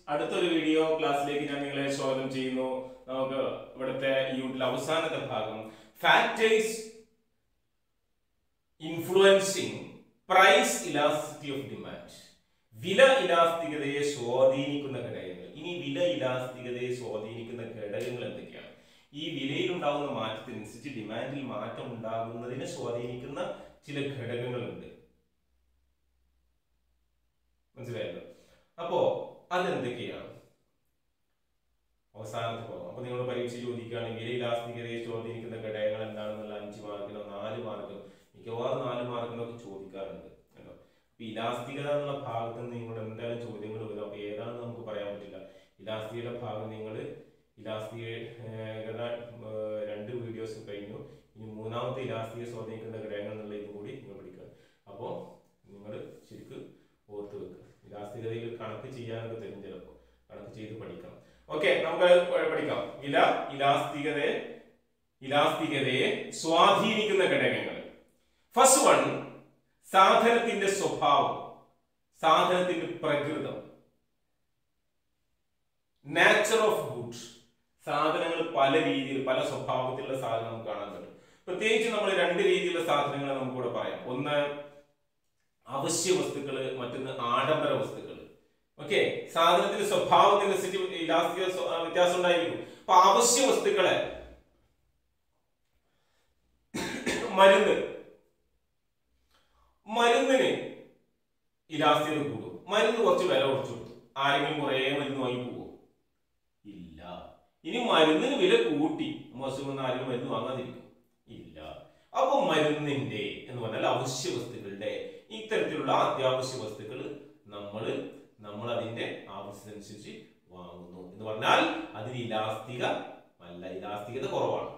അടുത്തൊരു വീഡിയോ ക്ലാസ്സിലേക്ക് ഞാൻ നിങ്ങളെ സ്വാഗതം ചെയ്യുന്നു നമുക്ക് ഇവിടുത്തെ ഈ യൂണിറ്റിലെ അവസാനത്തെ ഭാഗം factors influencing price elasticity of demand വില ഇലാസ്തികതയെ സ്വാധീനിക്കുന്ന ഘടകങ്ങൾ ഇനി വില ഇലാസ്തികതയെ സ്വാധീനിക്കുന്ന ഘടകങ്ങൾ എന്തൊക്കെയാണ് ഈ വിലയിൽ ഉണ്ടാകുന്ന മാറ്റത്തിനനുസരിച്ച് ഡിമാൻഡിൽ മാറ്റം ഉണ്ടാകുന്നതിനെ സ്വാധീനിക്കുന്ന ചില ഘടകങ്ങളുണ്ട് മനസ്സിലായല്ലോ അപ്പോ അതെന്തൊക്കെയാണ് അവസാനത്തെ ഭാഗം അപ്പൊ നിങ്ങളുടെ പരീക്ഷ ചോദിക്കുകയാണെങ്കിൽ വില ഇലാസ്തികതയെ സ്വാധീനിക്കുന്ന ഘടകങ്ങൾ എന്താണെന്നുള്ള അഞ്ച് മാർക്കിനോ നാല് മാർക്കിനോ മിക്കവാറും നാല് മാർക്കിനൊക്കെ ചോദിക്കാറുണ്ട് കേട്ടോ അപ്പൊ ഇലാസ്തികത എന്നുള്ള ഭാഗത്ത് നിന്ന് നിങ്ങളുടെ എന്തായാലും ചോദ്യങ്ങൾ വരും അപ്പൊ ഏതാണെന്ന് നമുക്ക് പറയാൻ പറ്റില്ല ഇലാസ്തികയുടെ ഭാഗം നിങ്ങൾ ഇലാസ്തികത ഏഹ്, രണ്ട് വീഡിയോസ് കഴിഞ്ഞു ഇനി മൂന്നാമത്തെ ഇലാസ്തിക സ്വാധീനിക്കുന്ന ഘടകങ്ങൾ എന്നുള്ള ഇതും കൂടി നിങ്ങൾ പഠിക്കുക അപ്പോൾ നിങ്ങൾ ശരിക്ക് ഓർത്ത് വെക്കുക ഇലാസ്തികതയിൽ കണക്ക് ചെയ്യാനൊക്കെ തരും ചിലപ്പോൾ കണക്ക് ചെയ്ത് പഠിക്കണം ഓക്കെ നമുക്ക് പഠിക്കാം വില ഇലാസ്തികതയെ ഇലാസ്തികതയെ സ്വാധീനിക്കുന്ന ഘടകങ്ങൾ ഫസ്റ്റ് വൺ സാധനത്തിന്റെ സ്വഭാവം സാധനത്തിന്റെ പ്രകൃതം നാച്ചർ ഓഫ് ഗുഡ് സാധനങ്ങൾ പല രീതിയിൽ പല സ്വഭാവത്തിലുള്ള സാധനം നമുക്ക് കാണാൻ പറ്റും പ്രത്യേകിച്ച് നമ്മൾ രണ്ട് രീതിയിലുള്ള സാധനങ്ങൾ നമുക്കിവിടെ പറയാം ഒന്ന് അവശ്യ വസ്തുക്കള് മറ്റൊന്ന് ആഡംബര വസ്തുക്കൾ ഓക്കെ സാധനത്തിന്റെ സ്വഭാവത്തിനനുസരിച്ച് ഇലാസ്തിക സ്വ- ആ, വ്യത്യാസം ഉണ്ടായിരിക്കും അപ്പൊ അവശ്യ വസ്തുക്കളെ മരുന്ന് മരുന്നിന് ഇലാസ്തികത കൂടും മരുന്ന് കുറച്ച് വില കുറച്ച് കൊടുത്തു ആരെങ്കിലും കുറേ മരുന്ന് വാങ്ങി പോവോ ഇല്ല ഇനി മരുന്നിന് വില കൂട്ടി നമ്മ അസുഖം വന്ന ആരെങ്കിലും മരുന്ന് വാങ്ങാതിരിക്കും ഇല്ല അപ്പൊ മരുന്നിന്റെ എന്ന് പറഞ്ഞാൽ അവശ്യ വസ്തുക്കളുടെ ഇത്തരത്തിലുള്ള അത്യാവശ്യ വസ്തുക്കൾ നമ്മൾ നമ്മൾ അതിന്റെ ആവശ്യത്തിനനുസരിച്ച് വാങ്ങുന്നു എന്ന് പറഞ്ഞാൽ അതിന് ഇലാസ്തിക അല്ല ഇലാസ്തികത കുറവാണ്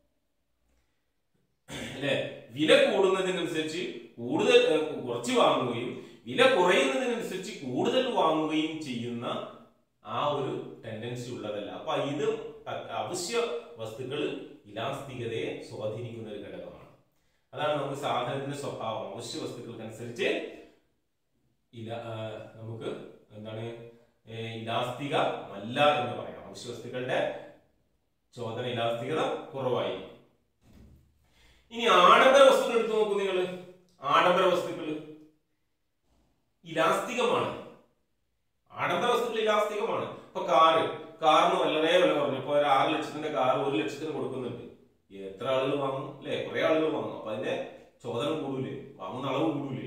അല്ലെ വില കൂടുന്നതിനനുസരിച്ച് കൂടുതൽ ഏർ, കുറച്ച് വാങ്ങുകയും വില കുറയുന്നതിനനുസരിച്ച് കൂടുതൽ വാങ്ങുകയും ചെയ്യുന്ന ആ ഒരു ടെൻഡൻസി ഉള്ളതല്ല അപ്പൊ ഇത് അ- അവശ്യ വസ്തുക്കൾ ഇലാസ്തികതയെ സ്വാധീനിക്കുന്ന ഒരു ഘടകമാണ് അതാണ് നമുക്ക് സാധനത്തിന്റെ സ്വഭാവം അവശ്യ വസ്തുക്കൾക്കനുസരിച്ച് ഇല ആ, നമുക്ക് എന്താണ് ഏ, ഇലാസ്തിക അല്ല എന്ന് പറയാം അവശ്യ വസ്തുക്കളുടെ ചോദന ഇലാസ്തികത കുറവായിരിക്കും ഇനി ആഡംബര വസ്തുക്കൾ എടുത്തു നോക്കൂ നിങ്ങൾ ആഡംബര വസ്തുക്കൾ ഇലാസ്തികമാണ് ആഡംബര വസ്തുക്കൾ ഇലാസ്തികമാണ് ഇപ്പൊ കാറ് കാറിന് വളരെ വില കുറഞ്ഞു ഇപ്പൊ ഒരു ആറ് ലക്ഷത്തിന്റെ കാർ ഒരു ലക്ഷത്തിന് കൊടുക്കുന്നുണ്ട് എത്ര ആളുകൾ വാങ്ങും അല്ലെ കുറെ ആളുകൾ വാങ്ങും അപ്പൊ അതിന്റെ ചോദനം കൂടൂലേ വാങ്ങുന്ന അളവ് കൂടൂലേ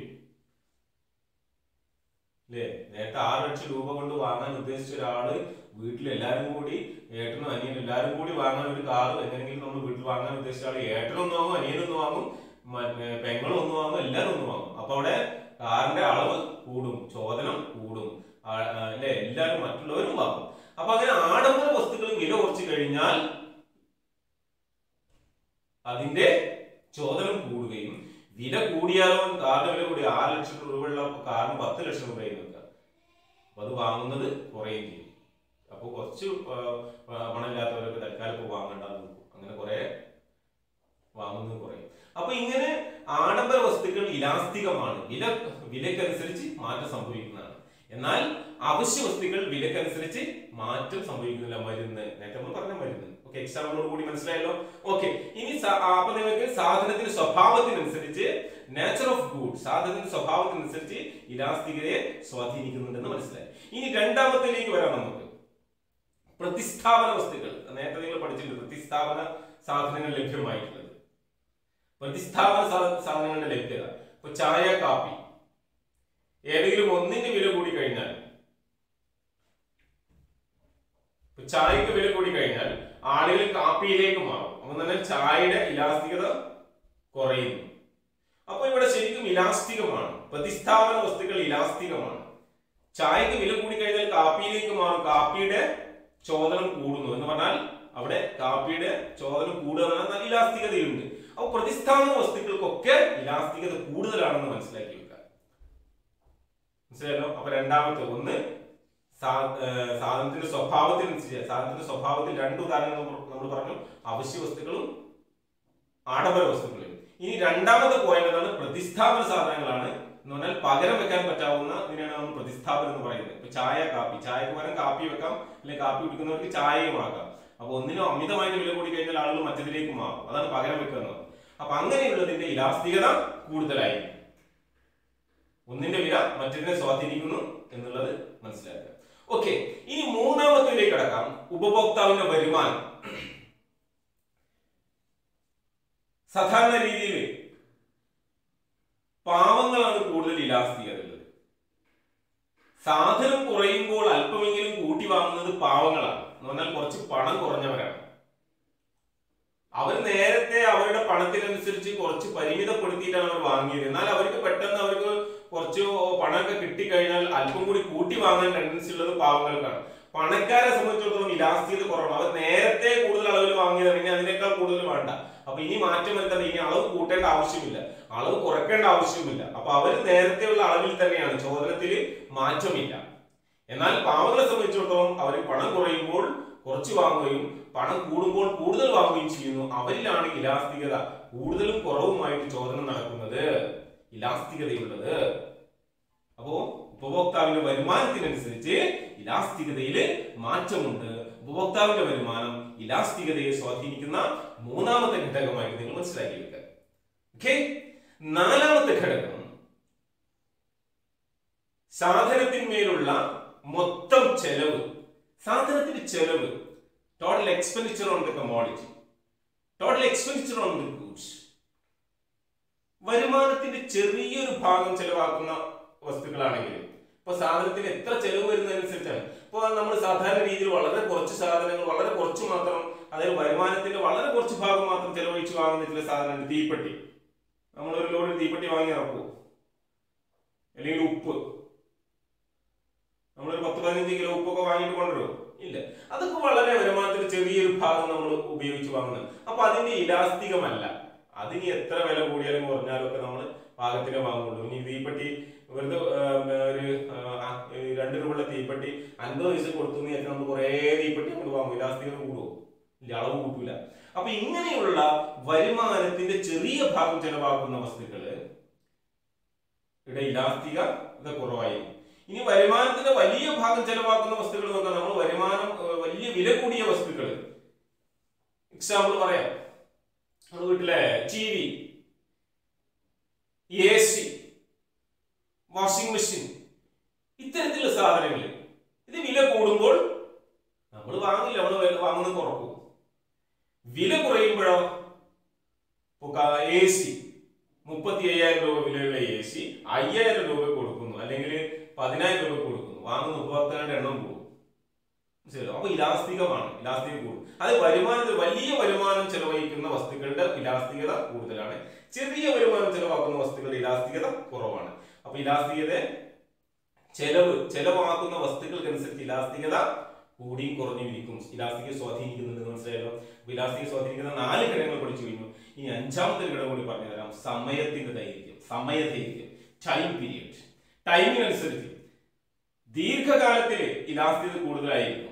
അല്ലേ നേരത്തെ ആറ് ലക്ഷം രൂപ കൊണ്ട് വാങ്ങാൻ ഉദ്ദേശിച്ച ഒരാള് വീട്ടിൽ എല്ലാരും കൂടി ഏട്ടനും അനിയനും എല്ലാരും കൂടി വാങ്ങാൻ ഒരു കാർ എങ്ങനെയെങ്കിലും നമ്മൾ വീട്ടിൽ വാങ്ങാൻ ഉദ്ദേശിച്ച ആള് ഏട്ടനൊന്ന് വാങ്ങും അനിയനൊന്ന് വാങ്ങും മ- ഏ, പെങ്ങളും ഒന്ന് വാങ്ങും എല്ലാരും ഒന്ന് വാങ്ങും അപ്പൊ അവിടെ കാറിന്റെ അളവ് കൂടും ചോദനം കൂടും ആ, ആ, അല്ലെ എല്ലാരും മറ്റുള്ളവരും വാങ്ങും അപ്പൊ അങ്ങനെ ആഡംബര വസ്തുക്കൾ വില കുറച്ച് കഴിഞ്ഞാൽ അതിന്റെ ചോദനം കൂടുകയും വില കൂടിയാലോ കാറിന്റെ വില കൂടി ആറ് ലക്ഷം രൂപയുള്ള കാറിന് പത്ത് ലക്ഷം രൂപയായി വെക്കുക അപ്പൊ അത് വാങ്ങുന്നത് കുറയുകയും ചെയ്യും അപ്പൊ കുറച്ച് ആ, ആ, പണമില്ലാത്തവരൊക്കെ തൽക്കാലം ഇപ്പൊ വാങ്ങണ്ടെന്ന് നോക്കും അങ്ങനെ കുറെ വാങ്ങുന്നത് കുറയും അപ്പൊ ഇങ്ങനെ ആഡംബര വസ്തുക്കൾ ഇലാസ്തികമാണ് വില വിലക്കനുസരിച്ച് മാറ്റം സംഭവിക്കുന്നതാണ് എന്നാൽ അവശ്യ വസ്തുക്കൾ വിലക്കനുസരിച്ച് മാറ്റം സംഭവിക്കുന്നില്ല മരുന്ന് നേരത്തെ നമ്മൾ പറഞ്ഞ മരുന്ന് ഓക്കെ എക്സാമ്പിളോട് കൂടി മനസ്സിലായല്ലോ ഓക്കെ ഇനി സ- ആ, അപ്പൊ നിങ്ങൾക്ക് സാധനത്തിന്റെ സ്വഭാവത്തിനനുസരിച്ച് നേച്ചർ ഓഫ് ഗുഡ് സാധനത്തിന്റെ സ്വഭാവത്തിനനുസരിച്ച് ഇലാസ്തികതയെ സ്വാധീനിക്കുന്നുണ്ടെന്ന് മനസ്സിലായി ഇനി രണ്ടാമത്തേലേക്ക് വരാം നമുക്ക് പ്രതിസ്ഥാപന വസ്തുക്കൾ നേരത്തെ നിങ്ങൾ പഠിച്ചിട്ടുണ്ട് പ്രതിസ്ഥാപന സാധനങ്ങൾ ലഭ്യമായിട്ടുള്ളത് പ്രതിസ്ഥാപന സാ- സാധനങ്ങളുടെ ലഭ്യത ഇപ്പൊ ചായ കാപ്പി ഏതെങ്കിലും ഒന്നിന്റെ വില കൂടി കഴിഞ്ഞാൽ ഇപ്പൊ ചായക്ക് വില കൂടി കഴിഞ്ഞാൽ ആളുകൾ കാപ്പിയിലേക്ക് മാറും അപ്പൊ തന്നെ ചായയുടെ ഇലാസ്തികത കുറയുന്നു അപ്പൊ ഇവിടെ ശരിക്കും ഇലാസ്തികമാണ് പ്രതിസ്ഥാപന വസ്തുക്കൾ ഇലാസ്തികമാണ് ചായക്ക് വില കൂടി കഴിഞ്ഞാൽ കാപ്പിയിലേക്ക് മാറും കാപ്പിയുടെ ചോദനം കൂടുന്നു എന്ന് പറഞ്ഞാൽ അവിടെ കാപ്പിയുടെ ചോദനം കൂടുക എന്ന് പറഞ്ഞാൽ നല്ല ഇലാസ്തികതയുണ്ട് അപ്പൊ പ്രതിസ്ഥാപന വസ്തുക്കൾക്കൊക്കെ ഇലാസ്തികത കൂടുതലാണെന്ന് മനസ്സിലാക്കി വെക്കുക മനസ്സിലായല്ലോ അപ്പൊ രണ്ടാമത്തെ ഒന്ന് സാ- ഏർ സാധനത്തിന്റെ സ്വഭാവത്തിനനുസരിച്ച് സാധനത്തിന്റെ സ്വഭാവത്തിൽ രണ്ട് ഉദാഹരണങ്ങൾ നമ്മൾ- നമ്മൾ പറഞ്ഞു അവശ്യ വസ്തുക്കളും ആഡംബര വസ്തുക്കളും ഇനി രണ്ടാമത്തെ പോയിന്റ് എന്താണ് പ്രതിസ്ഥാപന സാധനങ്ങളാണ് എന്ന് പറഞ്ഞാൽ പകരം വെക്കാൻ പറ്റാവുന്ന ഇതിനാണ് നമ്മൾ പ്രതിസ്ഥാപനം എന്ന് പറയുന്നത് ഇപ്പൊ ചായ കാപ്പി ചായക്ക് പകരം കാപ്പി വെക്കാം അല്ലെങ്കിൽ കാപ്പി കുടിക്കുന്നവർക്ക് ചായയും ആക്കാം അപ്പൊ ഒന്നിനും അമിതമായിട്ട് വില കൂടി കഴിഞ്ഞാൽ ആളുകൾ മറ്റതിലേക്ക് മാറും അതാണ് പകരം വെക്കുന്നത് അപ്പൊ അങ്ങനെയുള്ളതിന്റെ ഇലാസ്തികത കൂടുതലായിരിക്കും ഒന്നിന്റെ വില മറ്റതിനെ സ്വാധീനിക്കുന്നു എന്നുള്ളത് മനസ്സിലാക്കുക ഓക്കെ ഇനി മൂന്നാമത്തേലേക്ക് കടക്കാം ഉപഭോക്താവിന്റെ വരുമാനം സാധാരണ രീതിയിൽ പാവങ്ങളാണ് കൂടുതൽ ഇലാസ്തികത ഉള്ളത് സാധനം കുറയുമ്പോൾ അല്പമെങ്കിലും കൂട്ടി വാങ്ങുന്നത് പാവങ്ങളാണ് എന്ന് പറഞ്ഞാൽ കുറച്ച് പണം കുറഞ്ഞവരാണ് അവർ നേരത്തെ അവരുടെ പണത്തിനനുസരിച്ച് കുറച്ച് പരിമിതപ്പെടുത്തിയിട്ടാണ് അവർ വാങ്ങിയത് എന്നാൽ അവർക്ക് പെട്ടെന്ന് അവർക്ക് കുറച്ച് പണമൊക്കെ കിട്ടിക്കഴിഞ്ഞാൽ അല്പം കൂടി കൂട്ടി വാങ്ങാൻ ടെൻഡൻസി ഉള്ളത് പാവങ്ങൾക്കാണ് പണക്കാരെ സംബന്ധിച്ചിടത്തോളം ഇലാസ്തികത കുറവാണ് അവർ നേരത്തെ കൂടുതൽ അളവിൽ വാങ്ങിയത് പിന്നെ അതിനേക്കാൾ കൂടുതൽ വേണ്ട അപ്പൊ ഇനി മാറ്റം വരുത്താൻ ഇനി അളവ് കൂട്ടേണ്ട ആവശ്യമില്ല അളവ് കുറയ്ക്കേണ്ട ആവശ്യമില്ല അപ്പൊ അവർ നേരത്തെയുള്ള അളവിൽ തന്നെയാണ് ചോദനത്തിൽ മാറ്റമില്ല എന്നാൽ പാവങ്ങളെ സംബന്ധിച്ചിടത്തോളം അവർ പണം കുറയുമ്പോൾ കുറച്ച് വാങ്ങുകയും പണം കൂടുമ്പോൾ കൂടുതൽ വാങ്ങുകയും ചെയ്യുന്നു അവരിലാണ് ഇലാസ്തികത കൂടുതലും കുറവുമായിട്ട് ചോദനം നടക്കുന്നത് ഇലാസ്തികതയുള്ളത് അപ്പോ ഉപഭോക്താവിന്റെ വരുമാനത്തിനനുസരിച്ച് ഇലാസ്തികതയിൽ മാറ്റമുണ്ട് ഉപഭോക്താവിന്റെ വരുമാനം ഇലാസ്തികതയെ സ്വാധീനിക്കുന്ന മൂന്നാമത്തെ ഘടകമായിട്ട് നിങ്ങൾ മനസ്സിലാക്കി വെക്കുക ഓക്കെ നാലാമത്തെ ഘടകം സാധനത്തിന്മേലുള്ള മൊത്തം ചെലവ് സാധനത്തിന്റെ ചെലവ് total expenditure on the commodity total expenditure on the goods വരുമാനത്തിന്റെ ചെറിയൊരു ഭാഗം ചെലവാക്കുന്ന വസ്തുക്കളാണെങ്കിൽ ഇപ്പൊ സാധനത്തിന് എത്ര ചെലവ് വരുന്നതനുസരിച്ചാണ് ഇപ്പൊ നമ്മൾ സാധാരണ രീതിയിൽ വളരെ കുറച്ച് സാധനങ്ങൾ വളരെ കുറച്ച് മാത്രം അതായത് വരുമാനത്തിന്റെ വളരെ കുറച്ച് ഭാഗം മാത്രം ചെലവഴിച്ച് വാങ്ങുന്ന ചില സാധനങ്ങൾ തീപ്പെട്ടി നമ്മൾ ഒരു ലോഡ് തീപ്പെട്ടി വാങ്ങി ഇറക്കൂ അല്ലെങ്കിൽ ഉപ്പ് നമ്മളൊരു പത്ത് പതിനഞ്ച് കിലോ ഉപ്പൊക്കെ വാങ്ങിയിട്ട് കൊണ്ടുവരുമോ ഇല്ല അതൊക്കെ വളരെ വരുമാനത്തിൽ ചെറിയൊരു ഭാഗം നമ്മൾ ഉപയോഗിച്ച് വാങ്ങുന്നത് അപ്പൊ അതിന്റെ ഇലാസ്തികമല്ല അതിന് എത്ര വില കൂടിയാലും കുറഞ്ഞാലും ഒക്കെ നമ്മൾ പാകത്തിനെ വാങ്ങുള്ളൂ ഇനി തീപ്പെട്ടി വെറുതെ ആ, ഒരു ആ, ഈ രണ്ട് രൂപയുള്ള തീപ്പെട്ടി അൻപത് പൈസ കൊടുത്തു എന്ന് വിചാരിച്ചാൽ നമ്മൾ കുറേ തീപ്പെട്ടി നമ്മൾ വാങ്ങും ഇലാസ്തികത കൂടുമോ ഇല്ല അളവ് കൂട്ടൂല അപ്പൊ ഇങ്ങനെയുള്ള വരുമാനത്തിന്റെ ചെറിയ ഭാഗം ചെലവാക്കുന്ന വസ്തുക്കള് ഇവിടെ ഇലാസ്തിക ഇത് കുറവായിരിക്കും ഇനി വരുമാനത്തിന്റെ വലിയ ഭാഗം ചെലവാക്കുന്ന വസ്തുക്കൾ നോക്കാം നമ്മൾ വരുമാനം ഏഹ്, വലിയ വില കൂടിയ വസ്തുക്കൾ എക്സാമ്പിൾ പറയാം നമ്മുടെ വീട്ടിലെ T V A C washing machine ഇത്തരത്തിലുള്ള സാധനങ്ങൾ ഇത് വില കൂടുമ്പോൾ നമ്മൾ വാങ്ങില്ല നമ്മൾ വാങ്ങുന്നത് കുറക്കും വില കുറയുമ്പോഴോ എ സി മുപ്പത്തി അയ്യായിരം രൂപ വിലയുള്ള എ സി അയ്യായിരം രൂപ കൊടുക്കുന്നു അല്ലെങ്കിൽ പതിനായിരം രൂപ കൊടുക്കുന്നു വാങ്ങുന്ന ഉപഭോക്താക്കളുടെ എണ്ണം കൂടും മനസ്സിലായോ അപ്പൊ ഇലാസ്തികമാണ് ഇലാസ്തിക കൂടും അത് വരുമാനത്തിൽ വലിയ വരുമാനം ചെലവഴിക്കുന്ന വസ്തുക്കളുടെ ഇലാസ്തികത കൂടുതലാണ് ചെറിയ വരുമാനം ചെലവാക്കുന്ന വസ്തുക്കളുടെ ഇലാസ്തികത കുറവാണ് അപ്പൊ ഇലാസ്തികത ചെലവ് ചെലവാക്കുന്ന വസ്തുക്കൾക്കനുസരിച്ച് ഇലാസ്തികത കൂടിയും കുറഞ്ഞും ഇരിക്കും ഇലാസ്തിക സ്വാധീനിക്കുന്നുണ്ട് എന്ന് മനസ്സിലായല്ലോ അപ്പൊ ഇലാസ്തിക സ്വാധീനിക്കുന്ന നാല് ഘടകങ്ങൾ പഠിച്ചു കഴിഞ്ഞു ഇനി അഞ്ചാമത്തെ ഒരു ഘടകം കൂടി പറഞ്ഞു തരാം സമയത്തിന്റെ ദൈർഘ്യം സമയ ദൈർഘ്യം ടൈം പീരിയഡ് ടൈമിനനുസരിച്ച് ദീർഘകാലത്തിൽ ഇലാസ്തികത കൂടുതലായിരിക്കും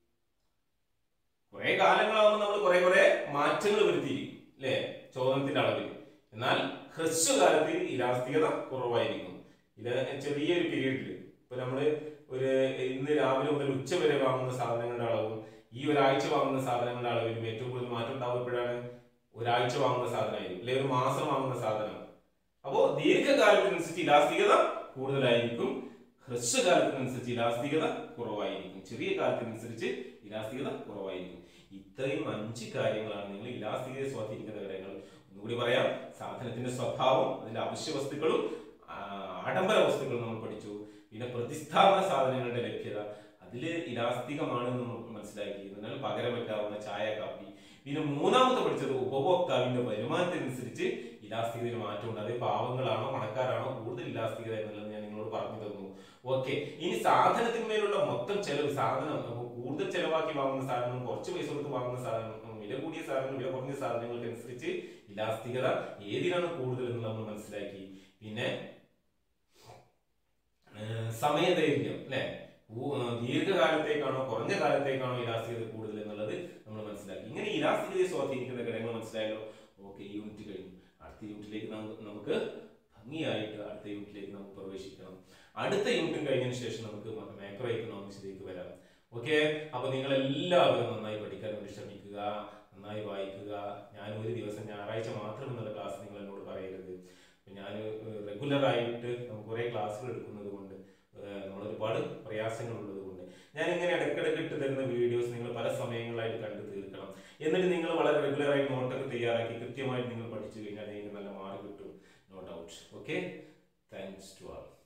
കുറെ കാലങ്ങളാവുമ്പോൾ നമ്മൾ കുറെ കുറെ മാറ്റങ്ങൾ വരുത്തിയിരിക്കും അല്ലേ ചോദനത്തിന്റെ അളവിൽ എന്നാൽ ഹ്രസ്വകാലത്തിൽ ഇലാസ്തികത കുറവായിരിക്കും ഇത് ചെറിയൊരു പീരീഡിൽ ഇപ്പൊ നമ്മള് ഒരു ഇന്ന് രാവിലെ മുതൽ ഉച്ച വരെ വാങ്ങുന്ന സാധനങ്ങളുടെ അളവും ഈ ഒരാഴ്ച വാങ്ങുന്ന സാധനങ്ങളുടെ അളവിലും ഏറ്റവും കൂടുതൽ മാറ്റം ഉണ്ടാവുമ്പോഴാണ് ഒരാഴ്ച വാങ്ങുന്ന സാധനമായിരിക്കും അല്ലെങ്കിൽ ഒരു മാസം വാങ്ങുന്ന സാധനം അപ്പോ ദീർഘകാലത്തിനനുസരിച്ച് ഇലാസ്തികത കൂടുതലായിരിക്കും ഹ്രസ്വകാലത്തിനനുസരിച്ച് ഇലാസ്തികത കുറവായിരിക്കും ചെറിയ കാലത്തിനനുസരിച്ച് ഇലാസ്തികത കുറവായിരിക്കും ഇത്രയും അഞ്ച് കാര്യങ്ങളാണ് നിങ്ങൾ ഇലാസ്തികതയെ സ്വാധീനിക്കുന്ന ഘടകങ്ങൾ ഒന്നുകൂടി പറയാം സാധനത്തിന്റെ സ്വഭാവം അതിന്റെ അവശ്യ വസ്തുക്കളും ആ, ആഡംബര വസ്തുക്കളും നമ്മൾ പഠിച്ചു പിന്നെ പ്രതിസ്ഥാപന സാധനങ്ങളുടെ ലഭ്യത അതിൽ ഇലാസ്തികമാണെന്ന് നമ്മൾ മനസ്സിലാക്കി എന്നാൽ പകരം വെക്കാവുന്ന ചായ കാപ്പി പിന്നെ മൂന്നാമത്തെ പഠിച്ചത് ഉപഭോക്താവിന്റെ വരുമാനത്തിനനുസരിച്ച് ഇലാസ്തികതയിൽ മാറ്റമുണ്ട് അത് പാവങ്ങളാണോ പണക്കാരാണോ കൂടുതൽ ഇലാസ്തികത എന്നുള്ളത് ഞാൻ നിങ്ങളോട് പറഞ്ഞു തന്നു ഓക്കെ ഇനി സാധനത്തിന്മേലുള്ള മൊത്തം ചെലവ് സാധനം അപ്പൊ കൂടുതൽ ചെലവാക്കി വാങ്ങുന്ന സാധനം കുറച്ച് പൈസ കൊടുത്ത് വാങ്ങുന്ന സാധനം ഉം, വില കൂടിയ സാധനം വില കുറഞ്ഞ സാധനങ്ങൾക്ക് അനുസരിച്ച് ഇലാസ്തികത ഏതിനാണ് കൂടുതൽ എന്ന് നമ്മൾ മനസ്സിലാക്കി പിന്നെ ഏഹ്, സമയദൈർഘ്യം അല്ലെ ദീർഘകാലത്തേക്കാണോ കുറഞ്ഞ കാലത്തേക്കാണോ ഇലാസ്തികത കൂടുതൽ എന്നുള്ളത് നമ്മൾ മനസ്സിലാക്കി ഇങ്ങനെ ഇലാസ്തികതയെ സ്വാധീനിക്കുന്ന ഘടകങ്ങൾ മനസ്സിലായല്ലോ ഓക്കെ യൂണിറ്റ് കഴിഞ്ഞു അടുത്ത യൂണിറ്റിലേക്ക് നമുക്ക് നമുക്ക് ഭംഗിയായിട്ട് അടുത്ത യൂണിറ്റിലേക്ക് നമുക്ക് പ്രവേശിക്കണം അടുത്ത യൂണിറ്റും കഴിഞ്ഞതിന് ശേഷം നമുക്ക് മാക്രോ എക്കണോമിക്സിലേക്ക് വരാം ഓക്കെ അപ്പൊ നിങ്ങൾ എല്ലാവരും നന്നായി പഠിക്കാൻ വേണ്ടി ശ്രമിക്കുക നന്നായി വായിക്കുക ഞാൻ ഒരു ദിവസം ഞായറാഴ്ച മാത്രം എന്നുള്ള ക്ലാസ് നിങ്ങൾ എന്നോട് പറയരുത് ഞാൻ റെഗുലർ ആയിട്ട് നമുക്ക് കുറേ ക്ലാസ്സുകൾ എടുക്കുന്നത് കൊണ്ട് ഏഹ്, നമ്മൾ ഒരുപാട് പ്രയാസങ്ങൾ ഉള്ളത് കൊണ്ട് ഞാൻ ഇങ്ങനെ ഇടയ്ക്കിടയ്ക്ക് ഇട്ട് തരുന്ന വീഡിയോസ് നിങ്ങൾ പല സമയങ്ങളായിട്ട് കണ്ടു തീർക്കണം എന്നിട്ട് നിങ്ങൾ വളരെ റെഗുലർ ആയി നോട്ടൊക്കെ തയ്യാറാക്കി കൃത്യമായിട്ട് നിങ്ങൾ പഠിച്ചു കഴിഞ്ഞാൽ നിങ്ങൾക്ക് നല്ല മാർക്ക് കിട്ടും no doubt okay thanks to all